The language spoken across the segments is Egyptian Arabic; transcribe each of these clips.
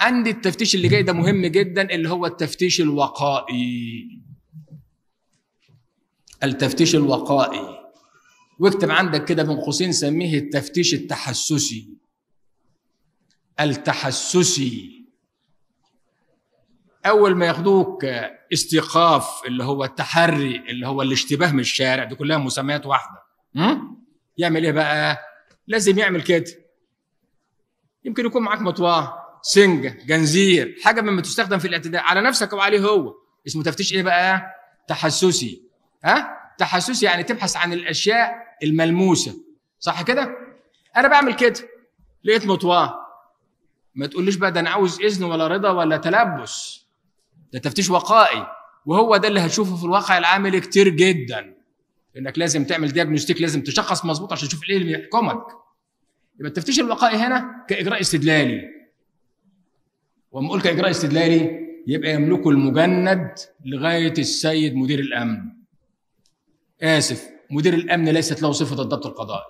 عندي التفتيش اللي جاي ده مهم جدا اللي هو التفتيش الوقائي التفتيش الوقائي واكتب عندك كده بين قوسين سميه التفتيش التحسسي التحسسي اول ما ياخدوك استيقاف اللي هو التحري اللي هو الاشتباه من الشارع دي كلها مسميات واحده م? يعمل ايه بقى لازم يعمل كده يمكن يكون معاك مطواه سنجه جنزير حاجه مما تستخدم في الاعتداء على نفسك او عليه هو اسمه تفتيش ايه بقى تحسسي ها تحسسي يعني تبحث عن الاشياء الملموسه صح كده انا بعمل كده لقيت مطواه ما تقوليش بقى ده انا عاوز اذن ولا رضا ولا تلبس ده تفتيش وقائي وهو ده اللي هتشوفه في الواقع العملي كتير جدا انك لازم تعمل دياجنوستيك لازم تشخص مظبوط عشان تشوف ايه اللي يحكمك يبقى التفتيش الوقائي هنا كاجراء استدلالي وأما أقول كإجراء استدلالي يبقى يملكه المجند لغاية السيد مدير الأمن آسف مدير الأمن ليست له صفة الضبط القضائي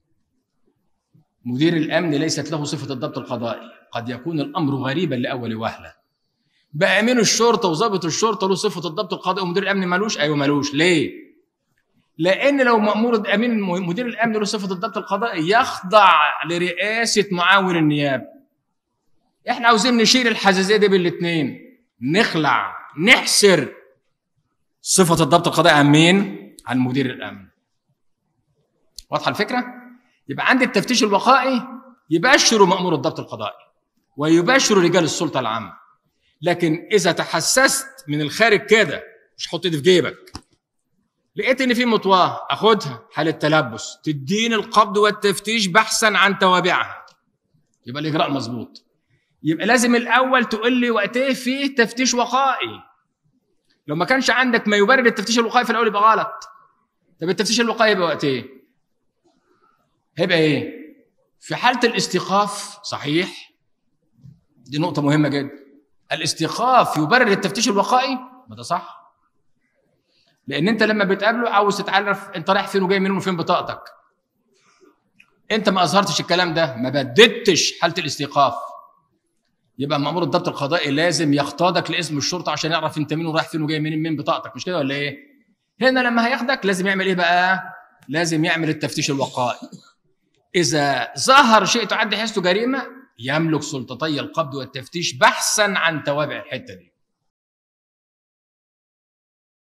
مدير الأمن ليست له صفة الضبط القضائي قد يكون الأمر غريبا لأول وهلة بقى أمين الشرطة وظابط الشرطة له صفة الضبط القضائي ومدير الأمن ملوش أيوه ملوش ليه؟ لأن لو مأمور أمين مدير الأمن له صفة الضبط القضائي يخضع لرئاسة معاون النيابة احنا عاوزين نشيل الحزازيه دي بالاثنين نخلع نحسر صفه الضبط القضائي عن مين؟ عن مدير الامن. واضحه الفكره؟ يبقى عندي التفتيش الوقائي يبشر مامور الضبط القضائي ويبشر رجال السلطه العامه. لكن اذا تحسست من الخارج كده مش حط ايدي في جيبك لقيت ان في مطواه اخدها حاله تلبس تديني القبض والتفتيش بحثا عن توابعها يبقى الاجراء مظبوط يبقى لازم الاول تقول لي وقت ايه في تفتيش وقائي لو ما كانش عندك ما يبرر التفتيش الوقائي في الاول يبقى غلط طب التفتيش الوقائي يبقى وقت ايه هيبقى ايه في حاله الاستيقاف صحيح دي نقطه مهمه جدا الاستيقاف يبرر التفتيش الوقائي ما ده صح لان انت لما بتقابله عاوز تتعرف انت رايح فين وجاي منين وفين بطاقتك انت ما اظهرتش الكلام ده ما بددتش حاله الاستيقاف يبقى مأمور الضبط القضائي لازم يقتادك لاسم الشرطه عشان يعرف انت مين ورايح فين وجاي منين من بطاقتك مش كده ولا ايه؟ هنا لما هياخدك لازم يعمل ايه بقى؟ لازم يعمل التفتيش الوقائي. اذا ظهر شيء تعد حسه جريمه يملك سلطتي القبض والتفتيش بحثا عن توابع الحته دي.